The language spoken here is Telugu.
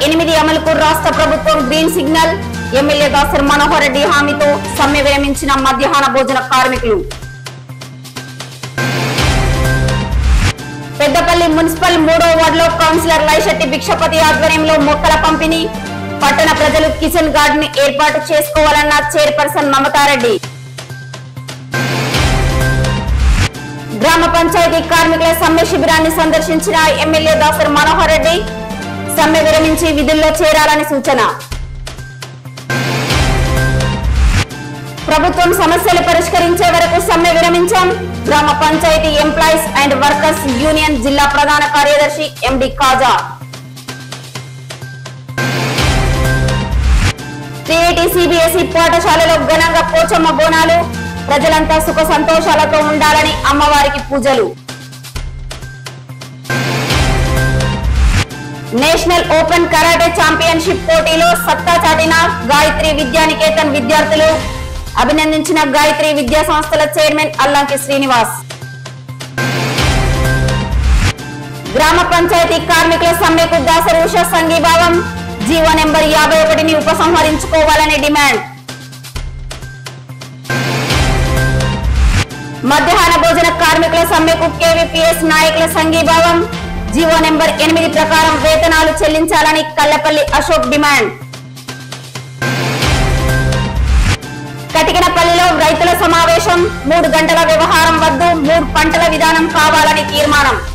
ఎనిమిది అమలుకు రాష్ట్ర ప్రభుత్వం green signal MLA Dasari Manohar Reddy హామీతో సమ్మె విరమించిన మధ్యాహ్న భోజన కార్మికులు పెద్దపల్లి మున్సిపల్ మూడో వార్డులో కౌన్సిలర్ లైశెట్టి భిక్షపతి ఆధ్వర్యంలో మొక్కల పంపిణీ పట్టణ ప్రజలు కిచెన్ గార్డెన్ ఏర్పాటు చేసుకోవాలన్న చైర్పర్సన్ మమతారెడ్డి గ్రామ పంచాయతీ కార్మికుల సమ్మె శిబిరాన్ని సందర్శించిన ఎమ్మెల్యే దాసర్ మనోహర్ రెడ్డి సమ్మె విరమించి విధుల్లో చేరాలని సూచన ప్రభుత్వం సమస్యలు పరిష్కరించే వరకు సమ్మె విరమించాం గ్రామ panchayat employees and workers union జిల్లా ప్రధాన కార్యదర్శి ఎండి కాజా టీఐటీ సిబిఎస్ఈ పాఠశాలలో ఘనంగా పోచమ్మ బోనాలు ప్రజలంతా సుఖ సంతోషాలతో ఉండాలని అమ్మవారికి పూజలు నేషనల్ ఓపెన్ కరాటే ఛాంపియన్షిప్ పోటీలో సత్తా చాటిన గాయత్రి విద్యానికేతన్ విద్యార్థులు అభినందించిన గాయత్రి విద్యా సంస్థల చైర్మన్ అల్లంకి శ్రీనివాస్ గ్రామ పంచాయతీ కార్మికుల సమ్మెకు దాసరి ఉష సంఘీభావం జీవో నెంబర్ యాభై ఒకటిని ఉపసంహరించుకోవాలని డిమాండ్ మధ్యాహ్న భోజన కార్మికుల సమ్మెకు కేవీపీఎస్ నాయకుల సంఘీభావం జీవో నెంబర్ ఎనిమిది ప్రకారం వేతనాలు చెల్లించాలని కల్లపల్లి అశోక్ డిమాండ్ కటికనపల్లిలో రైతుల సమావేశం మూడు గంటల వ్యవహారం వద్దు మూడు పంటల విధానం కావాలని తీర్మానం